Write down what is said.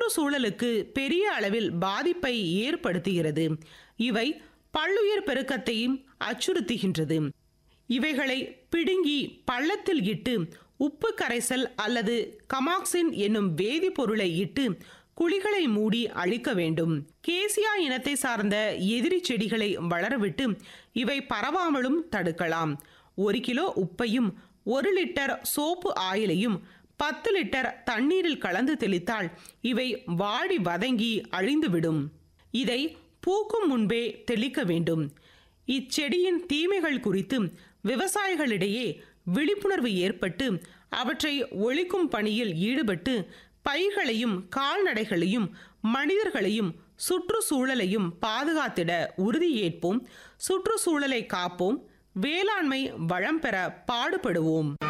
சுற்றுச்சூழலுக்கு பெரிய அளவில் பாதிப்பை ஏற்படுத்துகிறது இவை பல்லுயிர் பெருக்கத்தையும் அச்சுறுத்துகின்றது இவைகளை பிடுங்கி பள்ளத்தில் இட்டு உப்பு கரைசல் அல்லது கமாக்சின் என்னும் வேதிப்பொருளை இட்டு குழிகளை மூடி அழிக்க வேண்டும் கேசியா இனத்தை சார்ந்த எதிரி செடிகளை வளரவிட்டு இவை பரவாமலும் தடுக்கலாம் ஒரு கிலோ உப்பையும் ஒரு லிட்டர் சோப்பு ஆயிலையும் பத்து லிட்டர் தண்ணீரில் கலந்து தெளித்தால் இவை வாடி வதங்கி அழிந்துவிடும் இதை பூக்கும் முன்பே தெளிக்க வேண்டும் இச்செடியின் தீமைகள் குறித்து விவசாயிகளிடையே விழிப்புணர்வு ஏற்பட்டு அவற்றை ஒழிக்கும் பணியில் ஈடுபட்டு பைகளையும் கால்நடைகளையும் மனிதர்களையும் சுற்றுச்சூழலையும் பாதுகாத்திட உறுதியேற்போம் சுற்றுச்சூழலை காப்போம் வேளாண்மை வளம் பெற பாடுபடுவோம்